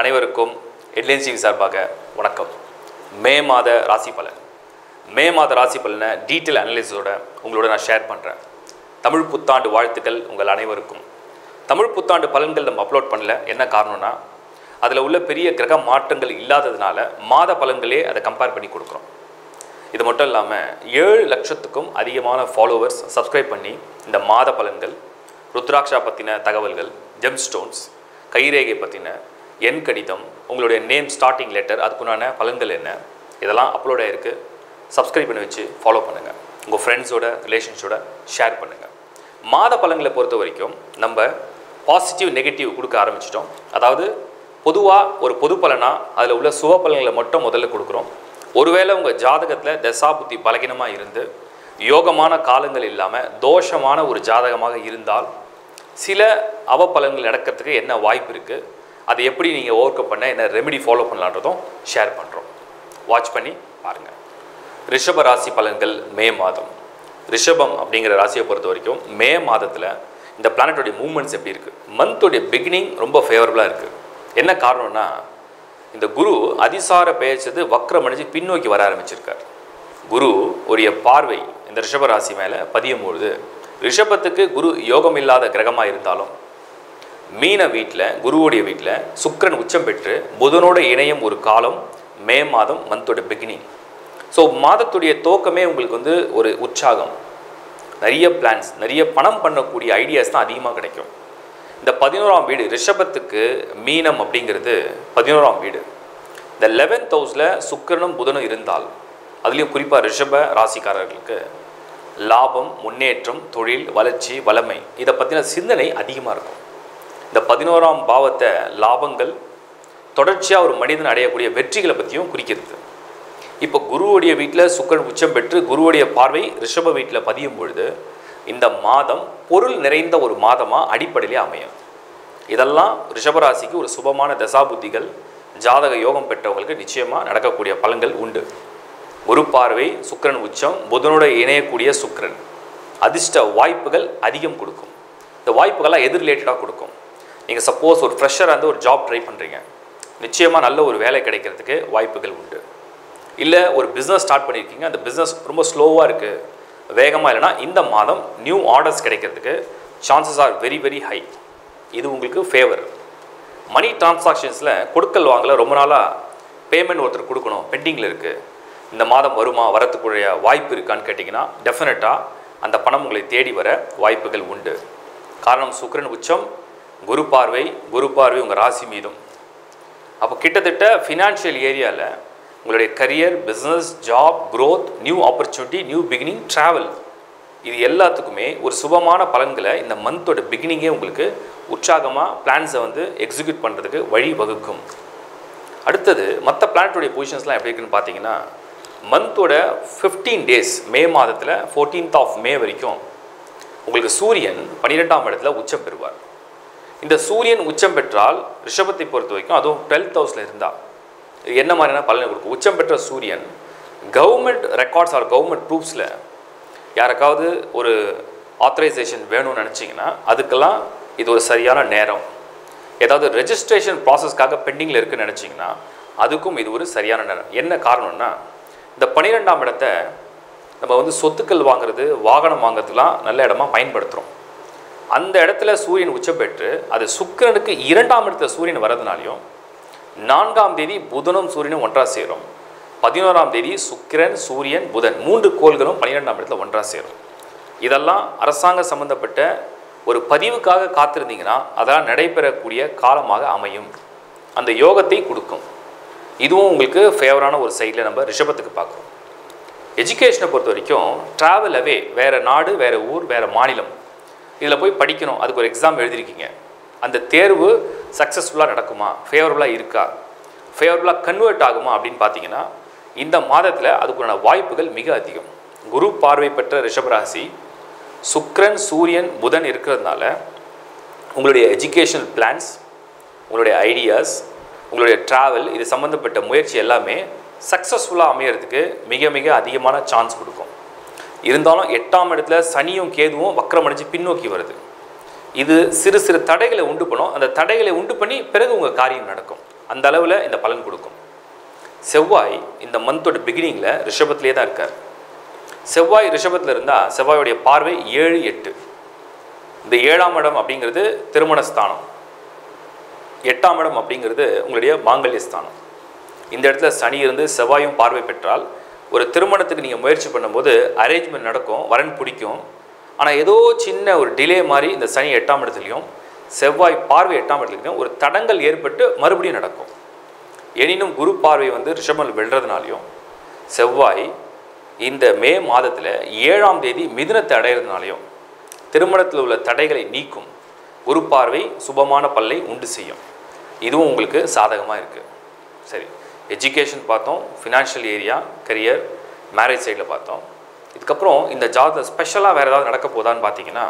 அனைவருக்கும் headlines TV சார்பாக வணக்கம் மே மாத ராசி பலன் மே மாத ராசி பலனை டீட்டெயில் அனலிஸோட உங்களோட நான் ஷேர் பண்ணுறேன் தமிழ் புத்தாண்டு வாழ்த்துக்கள் உங்கள் அனைவருக்கும் தமிழ் புத்தாண்டு பலன்கள் நம்ம அப்லோட் பண்ணல என்ன காரணம்னா அதில் உள்ள பெரிய கிரக மாற்றங்கள் இல்லாததுனால மாத பலன்களே அதை கம்பேர் பண்ணி கொடுக்குறோம் இது மட்டும் இல்லாமல் ஏழு லட்சத்துக்கும் அதிகமான ஃபாலோவர்ஸ் சப்ஸ்கிரைப் பண்ணி இந்த மாத பலன்கள் ருத்ராட்சா பற்றின தகவல்கள் ஜெம் ஸ்டோன்ஸ் கைரேகை பற்றின எண் கடிதம் உங்களுடைய நேம் ஸ்டார்டிங் லெட்டர் அதுக்குண்டான பலன்கள் என்ன இதெல்லாம் அப்லோட் ஆகிருக்கு சப்ஸ்கிரைப் பண்ணி வச்சு ஃபாலோ பண்ணுங்கள் உங்கள் ஃப்ரெண்ட்ஸோட ரிலேஷன்ஸோட ஷேர் பண்ணுங்கள் மாத பலன்களை பொறுத்த வரைக்கும் நம்ம பாசிட்டிவ் நெகட்டிவ் கொடுக்க ஆரம்பிச்சிட்டோம் அதாவது பொதுவாக ஒரு பொது பலனாக அதில் உள்ள சுப பலன்களை மட்டும் முதல்ல கொடுக்குறோம் ஒருவேளை உங்கள் ஜாதகத்தில் தசாபுத்தி பலகீனமாக இருந்து யோகமான காலங்கள் இல்லாமல் தோஷமான ஒரு ஜாதகமாக இருந்தால் சில அவப்பலன்கள் நடக்கிறதுக்கு என்ன வாய்ப்பு இருக்குது அதை எப்படி நீங்கள் ஓவர் கம் பண்ண என்ன ரெமெடி ஃபாலோ பண்ணலான்றதும் ஷேர் பண்ணுறோம் வாட்ச் பண்ணி பாருங்கள் ரிஷப ராசி பலன்கள் மே மாதம் ரிஷபம் அப்படிங்கிற ராசியை பொறுத்த வரைக்கும் மே மாதத்தில் இந்த பிளானட்டோடைய மூமெண்ட்ஸ் எப்படி இருக்குது மந்தோடைய பிகினிங் ரொம்ப ஃபேவரபுளாக இருக்குது என்ன காரணம்னா இந்த குரு அதிசார பெயர்ச்சது வக்ரம் அடைஞ்சு பின்னோக்கி வர ஆரம்பிச்சிருக்கார் குரு உரிய பார்வை இந்த ரிஷப ராசி மேலே பதியும் பொழுது ரிஷபத்துக்கு குரு யோகம் இல்லாத கிரகமாக இருந்தாலும் மீன வீட்டில் குருவுடைய வீட்டில் சுக்கிரன் உச்சம் பெற்று புதனோட இணையம் ஒரு காலம் மே மாதம் மந்தோட பிகினிங் ஸோ மாதத்துடைய துவக்கமே உங்களுக்கு வந்து ஒரு உற்சாகம் நிறைய பிளான்ஸ் நிறைய பணம் பண்ணக்கூடிய ஐடியாஸ் தான் அதிகமாக கிடைக்கும் இந்த பதினோராம் வீடு ரிஷபத்துக்கு மீனம் அப்படிங்கிறது பதினோராம் வீடு இந்த லெவன்த் ஹவுஸில் சுக்கிரனும் புதனும் இருந்தால் அதுலேயும் குறிப்பாக ரிஷப ராசிக்காரர்களுக்கு லாபம் முன்னேற்றம் தொழில் வளர்ச்சி வளமை இதை பற்றின சிந்தனை அதிகமாக இருக்கும் இந்த பதினோராம் பாவத்தை லாபங்கள் தொடர்ச்சியாக ஒரு மனிதன் அடையக்கூடிய வெற்றிகளை பற்றியும் குறிக்கிறது இப்போ குருவுடைய வீட்டில் சுக்கரன் உச்சம் பெற்று குருவுடைய பார்வை ரிஷப வீட்டில் பதியும் பொழுது இந்த மாதம் பொருள் நிறைந்த ஒரு மாதமாக அடிப்படையிலே அமையும் இதெல்லாம் ரிஷபராசிக்கு ஒரு சுபமான தசாபுத்திகள் ஜாதக யோகம் பெற்றவங்களுக்கு நிச்சயமாக நடக்கக்கூடிய பலன்கள் உண்டு குரு பார்வை சுக்கிரன் உச்சம் புதனோட இணையக்கூடிய சுக்கிரன் அதிர்ஷ்ட வாய்ப்புகள் அதிகம் கொடுக்கும் இந்த வாய்ப்புகள்லாம் எது ரிலேட்டடாக கொடுக்கும் நீங்கள் சப்போஸ் ஒரு ஃப்ரெஷராக இருந்து ஒரு ஜாப் ட்ரை பண்ணுறீங்க நிச்சயமாக நல்ல ஒரு வேலை கிடைக்கிறதுக்கு வாய்ப்புகள் உண்டு இல்லை ஒரு பிஸ்னஸ் ஸ்டார்ட் பண்ணியிருக்கீங்க அந்த பிஸ்னஸ் ரொம்ப ஸ்லோவாக இருக்குது வேகமாக இல்லைனா இந்த மாதம் நியூ ஆர்டர்ஸ் கிடைக்கிறதுக்கு chances are very very high இது உங்களுக்கு ஃபேவர் மணி டிரான்சாக்ஷன்ஸில் கொடுக்கல் வாங்கல ரொம்ப நாளாக பேமெண்ட் ஒருத்தர் கொடுக்கணும் பெண்டிங்கில் இருக்குது இந்த மாதம் வருமா வரத்துக்குரிய வாய்ப்பு இருக்கான்னு கேட்டிங்கன்னா டெஃபினட்டாக அந்த பணம் உங்களை தேடி வர வாய்ப்புகள் உண்டு காரணம் சுக்கிரன் உச்சம் குரு பார்வை குரு பார்வை உங்கள் ராசி மீதும் அப்போ கிட்டத்தட்ட ஃபினான்ஷியல் ஏரியாவில் உங்களுடைய career business job growth new opportunity new beginning travel இது எல்லாத்துக்குமே ஒரு சுபமான பலன்களை இந்த மந்தோட பிகினிங்கே உங்களுக்கு உற்சாகமாக பிளான்ஸை வந்து எக்ஸிக்யூட் பண்ணுறதுக்கு வழி வகுக்கும் அடுத்தது மற்ற பிளானட்டுடைய பொசிஷன்ஸ்லாம் எப்படி இருக்குன்னு பார்த்தீங்கன்னா மந்தோட ஃபிஃப்டீன் டேஸ் மே மாதத்தில் ஃபோர்டீன்த் ஆஃப் மே வரைக்கும் உங்களுக்கு சூரியன் பன்னிரெண்டாம் இடத்துல உச்சம் பெறுவார் இந்த சூரியன் உச்சம் பெற்றால் ரிஷபத்தை பொறுத்த வரைக்கும் அதுவும் டுவெல்த் ஹவுஸில் இருந்தால் இது என்ன மாதிரியான பலனை கொடுக்கும் உச்சம் பெற்ற சூரியன் கவர்மெண்ட் ரெக்கார்ட்ஸ் ஆர் கவர்மெண்ட் ப்ரூஃப்ஸில் யாருக்காவது ஒரு ஆத்தரைசேஷன் வேணும்னு நினச்சிங்கன்னா அதுக்கெல்லாம் இது ஒரு சரியான நேரம் ஏதாவது ரெஜிஸ்ட்ரேஷன் ப்ராசஸ்க்காக பெண்டிங்கில் இருக்குன்னு நினச்சிங்கன்னா அதுக்கும் இது ஒரு சரியான நேரம் என்ன காரணம்னா இந்த பன்னிரெண்டாம் இடத்த நம்ம வந்து சொத்துக்கள் வாங்குறது வாகனம் வாங்குறதுலாம் நல்ல இடமா பயன்படுத்துகிறோம் அந்த இடத்துல சூரியன் உச்சம் பெற்று அது சுக்கிரனுக்கு இரண்டாம் இடத்துல சூரியன் வரதுனாலையும் நான்காம் தேதி புதனும் சூரியனும் ஒன்றா சேரும் பதினோராம் தேதி சுக்கிரன் சூரியன் புதன் மூன்று கோள்களும் பன்னிரெண்டாம் இடத்துல ஒன்றா சேரும் இதெல்லாம் அரசாங்க சம்பந்தப்பட்ட ஒரு பதிவுக்காக காத்திருந்தீங்கன்னா அதெல்லாம் நடைபெறக்கூடிய காலமாக அமையும் அந்த யோகத்தை கொடுக்கும் இதுவும் உங்களுக்கு ஃபேவரான ஒரு சைடில் நம்ம ரிஷபத்துக்கு பார்க்குறோம் எஜுகேஷனை பொறுத்த வரைக்கும் ட்ராவல் அவே வேறு நாடு வேறு ஊர் வேறு மாநிலம் இதில் போய் படிக்கணும் அதுக்கு ஒரு எக்ஸாம் எழுதிருக்கீங்க அந்த தேர்வு சக்ஸஸ்ஃபுல்லாக நடக்குமா ஃபேவரபுளாக இருக்கா ஃபேவரபுளாக கன்வெர்ட் ஆகுமா அப்படின்னு பார்த்தீங்கன்னா இந்த மாதத்தில் அதுக்குண்டான வாய்ப்புகள் மிக அதிகம் குரு பார்வை பெற்ற ரிஷபராசி சுக்ரன் சூரியன் புதன் இருக்கிறதுனால உங்களுடைய எஜுகேஷனல் பிளான்ஸ் உங்களுடைய ஐடியாஸ் உங்களுடைய ட்ராவல் இது சம்மந்தப்பட்ட முயற்சி எல்லாமே சக்ஸஸ்ஃபுல்லாக அமையறதுக்கு மிக மிக அதிகமான சான்ஸ் கொடுக்கும் இருந்தாலும் எட்டாம் இடத்துல சனியும் கேதுவும் வக்ரம் அடைஞ்சு பின்னோக்கி வருது இது சிறு சிறு தடைகளை உண்டு பண்ணும் அந்த தடைகளை உண்டு பண்ணி பிறகு உங்கள் காரியம் நடக்கும் அந்த அளவில் இந்த பலன் கொடுக்கும் செவ்வாய் இந்த மந்தோட பிகினிங்கில் ரிஷபத்திலே தான் இருக்கார் செவ்வாய் ரிஷபத்தில் இருந்தால் செவ்வாயுடைய பார்வை ஏழு எட்டு இந்த ஏழாம் இடம் அப்படிங்கிறது திருமண ஸ்தானம் எட்டாம் இடம் அப்படிங்கிறது உங்களுடைய மாங்கல்ய ஸ்தானம் இந்த இடத்துல சனி இருந்து செவ்வாயும் பார்வை பெற்றால் ஒரு திருமணத்துக்கு நீங்கள் முயற்சி பண்ணும்போது அரேஞ்ச்மெண்ட் நடக்கும் வரன் பிடிக்கும் ஆனால் ஏதோ சின்ன ஒரு டிலே மாதிரி இந்த சனி எட்டாம் இடத்துலையும் செவ்வாய் பார்வை எட்டாம் இடத்துலையும் ஒரு தடங்கள் ஏற்பட்டு மறுபடியும் நடக்கும் எனினும் குரு பார்வை வந்து ரிஷபம் வெல்றதுனாலையும் செவ்வாய் இந்த மே மாதத்தில் ஏழாம் தேதி மிதுனத்தை அடையிறதுனாலையும் திருமணத்தில் உள்ள தடைகளை நீக்கும் குரு பார்வை சுபமான பல்லை உண்டு செய்யும் இதுவும் உங்களுக்கு சாதகமாக இருக்குது சரி எஜுகேஷன் பார்த்தோம் ஃபினான்ஷியல் ஏரியா கரியர் மேரேஜ் சைடில் பார்த்தோம் இதுக்கப்புறம் இந்த ஜாத ஸ்பெஷலாக வேறு ஏதாவது நடக்க போதான்னு பார்த்தீங்கன்னா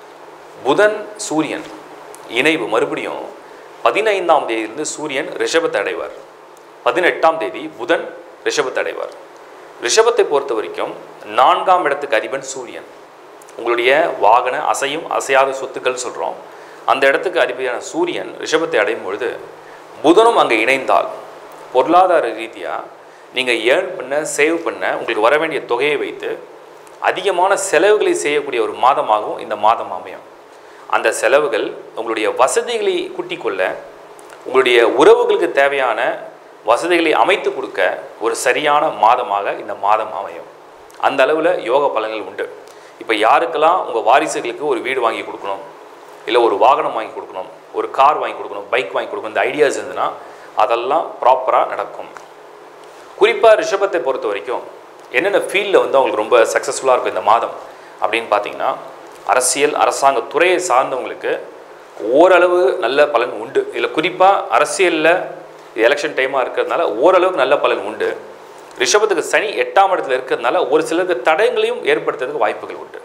புதன் சூரியன் இணைவு மறுபடியும் பதினைந்தாம் தேதியிலிருந்து சூரியன் ரிஷபத்தை அடைவார் பதினெட்டாம் தேதி புதன் ரிஷபத்தை அடைவார் ரிஷபத்தை பொறுத்த வரைக்கும் நான்காம் இடத்துக்கு அதிபன் சூரியன் உங்களுடைய வாகன அசையும் அசையாத சொத்துக்கள் சொல்கிறோம் அந்த இடத்துக்கு அதிபதியான சூரியன் ரிஷபத்தை அடையும் பொழுது புதனும் அங்கே இணைந்தால் பொருளாதார ரீதியாக நீங்கள் ஏர்ன் பண்ண சேவ் பண்ண உங்களுக்கு வர வேண்டிய தொகையை வைத்து அதிகமான செலவுகளை செய்யக்கூடிய ஒரு மாதமாகவும் இந்த மாதம் அமையும் அந்த செலவுகள் உங்களுடைய வசதிகளை கூட்டிக் கொள்ள உங்களுடைய உறவுகளுக்கு தேவையான வசதிகளை அமைத்து கொடுக்க ஒரு சரியான மாதமாக இந்த மாதம் அமையும் அந்த அளவில் யோக பலன்கள் உண்டு இப்போ யாருக்கெல்லாம் உங்கள் வாரிசுகளுக்கு ஒரு வீடு வாங்கி கொடுக்கணும் இல்லை ஒரு வாகனம் வாங்கி கொடுக்கணும் ஒரு கார் வாங்கி கொடுக்கணும் பைக் வாங்கி கொடுக்கணும் இந்த ஐடியாஸ் இருந்ததுன்னா அதெல்லாம் ப்ராப்பராக நடக்கும் குறிப்பாக ரிஷபத்தை பொறுத்த வரைக்கும் என்னென்ன ஃபீல்டில் வந்து அவங்களுக்கு ரொம்ப சக்ஸஸ்ஃபுல்லாக இருக்கும் இந்த மாதம் அப்படின்னு பார்த்தீங்கன்னா அரசியல் அரசாங்க துறையை சார்ந்தவங்களுக்கு ஓரளவு நல்ல பலன் உண்டு இதில் குறிப்பாக அரசியலில் எலெக்ஷன் டைமாக இருக்கிறதுனால ஓரளவுக்கு நல்ல பலன் உண்டு ரிஷபத்துக்கு சனி எட்டாம் இடத்துல இருக்கிறதுனால ஒரு சிலருக்கு தடயங்களையும் ஏற்படுத்துறதுக்கு வாய்ப்புகள் உண்டு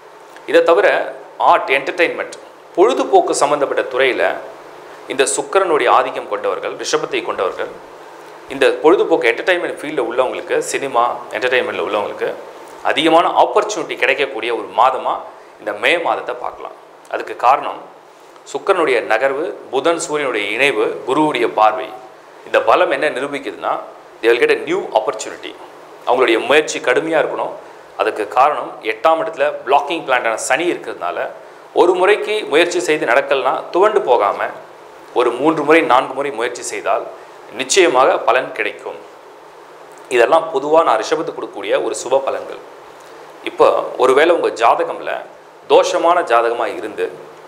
இதை தவிர ஆர்ட் என்டர்டெயின்மெண்ட் பொழுதுபோக்கு சம்மந்தப்பட்ட துறையில் இந்த சுக்கிரனுடைய ஆதிக்கம் கொண்டவர்கள் ரிஷபத்தை கொண்டவர்கள் இந்த பொழுதுபோக்கு என்டர்டெயின்மெண்ட் ஃபீல்டில் உள்ளவங்களுக்கு சினிமா என்டர்டெயின்மெண்ட்டில் உள்ளவங்களுக்கு அதிகமான ஆப்பர்ச்சுனிட்டி கிடைக்கக்கூடிய ஒரு மாதமாக இந்த மே மாதத்தை பார்க்கலாம் அதுக்கு காரணம் சுக்கிரனுடைய நகர்வு புதன் சூரியனுடைய இணைவு குருவுடைய பார்வை இந்த பலம் என்ன நிரூபிக்குதுன்னா they will get a new opportunity அவங்களுடைய முயற்சி கடுமையாக இருக்கணும் அதுக்கு காரணம் எட்டாம் இடத்துல பிளாக்கிங் பிளான்டான சனி இருக்கிறதுனால ஒரு முறைக்கு முயற்சி செய்து நடக்கலனா துவண்டு போகாமல் ஒரு மூன்று முறை நான்கு முறை முயற்சி செய்தால் நிச்சயமாக பலன் கிடைக்கும் இதெல்லாம் பொதுவாக நான் ரிஷபத்துக்கு கொடுக்கக்கூடிய ஒரு சுப பலன்கள் இப்போ ஒருவேளை உங்கள் ஜாதகமில் தோஷமான ஜாதகமாக இருந்து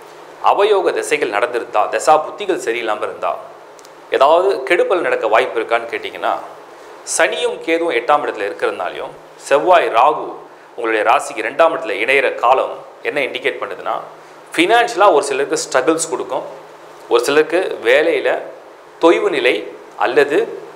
அவயோக திசைகள் நடந்திருந்தா தசா புத்திகள் சரியில்லாமல் இருந்தா ஏதாவது கெடுபல் நடக்க வாய்ப்பு இருக்கான்னு கேட்டிங்கன்னா சனியும் கேதுவும் எட்டாம் இடத்துல இருக்கிறதுனாலையும் செவ்வாய் ராகு உங்களுடைய ராசிக்கு ரெண்டாம் இடத்துல இணையிற காலம் என்ன இண்டிகேட் பண்ணுதுன்னா ஃபினான்ஷியலாக ஒரு சிலருக்கு ஸ்ட்ரகிள்ஸ் கொடுக்கும் ஒரு சிலருக்கு வேலையில் தொய்வு நிலை அல்லது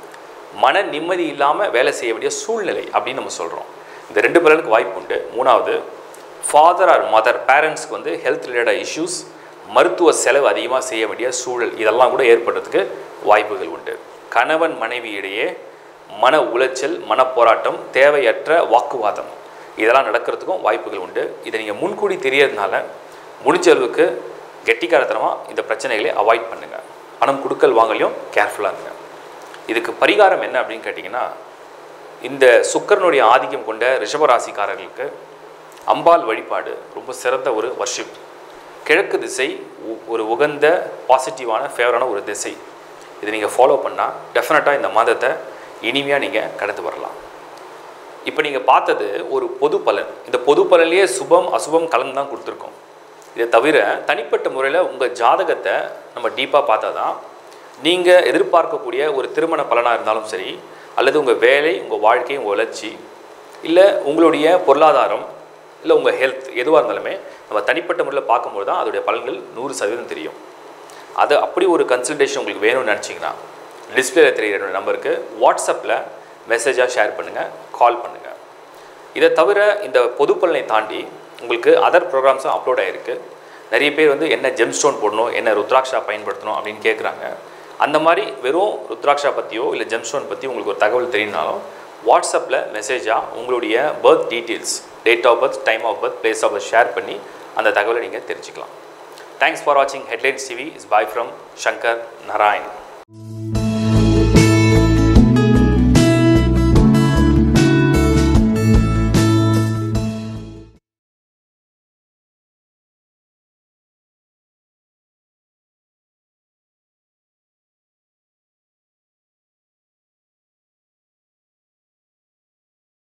மன நிம்மதி இல்லாமல் வேலை செய்ய வேண்டிய சூழ்நிலை அப்படின்னு நம்ம சொல்கிறோம் இந்த ரெண்டு பலனுக்கு வாய்ப்பு உண்டு மூணாவது ஃபாதர் ஆர் மதர் பேரண்ட்ஸ்க்கு வந்து ஹெல்த் ரிலேட்டட் இஷ்யூஸ் மருத்துவ செலவு அதிகமாக செய்ய வேண்டிய சூழல் இதெல்லாம் கூட ஏற்படுறதுக்கு வாய்ப்புகள் உண்டு கணவன் மனைவி இடையே மன உளைச்சல் மனப்போராட்டம் தேவையற்ற வாக்குவாதம் இதெல்லாம் நடக்கிறதுக்கும் வாய்ப்புகள் உண்டு இதை நீங்கள் முன்கூடி தெரியறதுனால முடிஞ்ச அளவுக்கு கெட்டிக்காரத்தனமாக இந்த பிரச்சனைகளை அவாய்ட் பண்ணுங்கள் பணம் கொடுக்கல் வாங்கலையும் கேர்ஃபுல்லாக இருங்க இதுக்கு பரிகாரம் என்ன அப்படின்னு கேட்டிங்கன்னா இந்த சுக்கரனுடைய ஆதிக்கம் கொண்ட ரிஷபராசிக்காரர்களுக்கு அம்பாள் வழிபாடு ரொம்ப சிறந்த ஒரு வர்ஷிப் கிழக்கு திசை உ- ஒரு உகந்த பாசிட்டிவான ஃபேவரான ஒரு திசை இதை நீங்கள் ஃபாலோ பண்ணால் டெஃபினட்டாக இந்த மாதத்தை இனிமையாக நீங்கள் கடந்து வரலாம் இப்போ நீங்கள் பார்த்தது ஒரு பொது பலன் இந்த பொது பலன்லேயே சுபம் அசுபம் கலந்து தான் கொடுத்துருக்கோம் இதை தவிர தனிப்பட்ட முறையில் உங்கள் ஜாதகத்தை நம்ம டீப்பாக பார்த்தா தான் நீங்கள் எதிர்பார்க்கக்கூடிய ஒரு திருமண பலனாக இருந்தாலும் சரி அல்லது உங்கள் வேலை உங்கள் வாழ்க்கை உங்கள் வளர்ச்சி இல்லை உங்களுடைய பொருளாதாரம் இல்லை உங்கள் ஹெல்த் எதுவாக இருந்தாலுமே நம்ம தனிப்பட்ட முறையில் பார்க்கும்போது தான் அதோடைய பலன்கள் நூறு சதவீதம் தெரியும் அது அப்படி ஒரு கன்சல்டேஷன் உங்களுக்கு வேணும்னு நினச்சிங்கன்னா டிஸ்பிளேல தெரிகிற என்னோட நம்பருக்கு வாட்ஸ்அப்பில் மெசேஜாக ஷேர் பண்ணுங்கள் கால் பண்ணுங்கள் இதை தவிர இந்த பொது பலனை தாண்டி உங்களுக்கு அதர் ப்ரோக்ராம்ஸும் அப்லோட் ஆகிருக்கு நிறைய பேர் வந்து என்ன ஜெம்ஸ்டோன் போடணும் என்ன ருத்ராட்சா பயன்படுத்தணும் அப்படின்னு கேட்குறாங்க அந்த மாதிரி வெறும் ருத்ராட்சா பற்றியோ இல்லை ஜெம்ஸ்டோன் பற்றி உங்களுக்கு ஒரு தகவல் தெரியும்னாலும் வாட்ஸ்அப்பில் மெசேஜாக உங்களுடைய birth details date of birth time of birth place of birth share பண்ணி அந்த தகவலை நீங்கள் தெரிஞ்சுக்கலாம் தேங்க்ஸ் ஃபார் வாட்சிங் headlines TV is bye from Shankar Narayan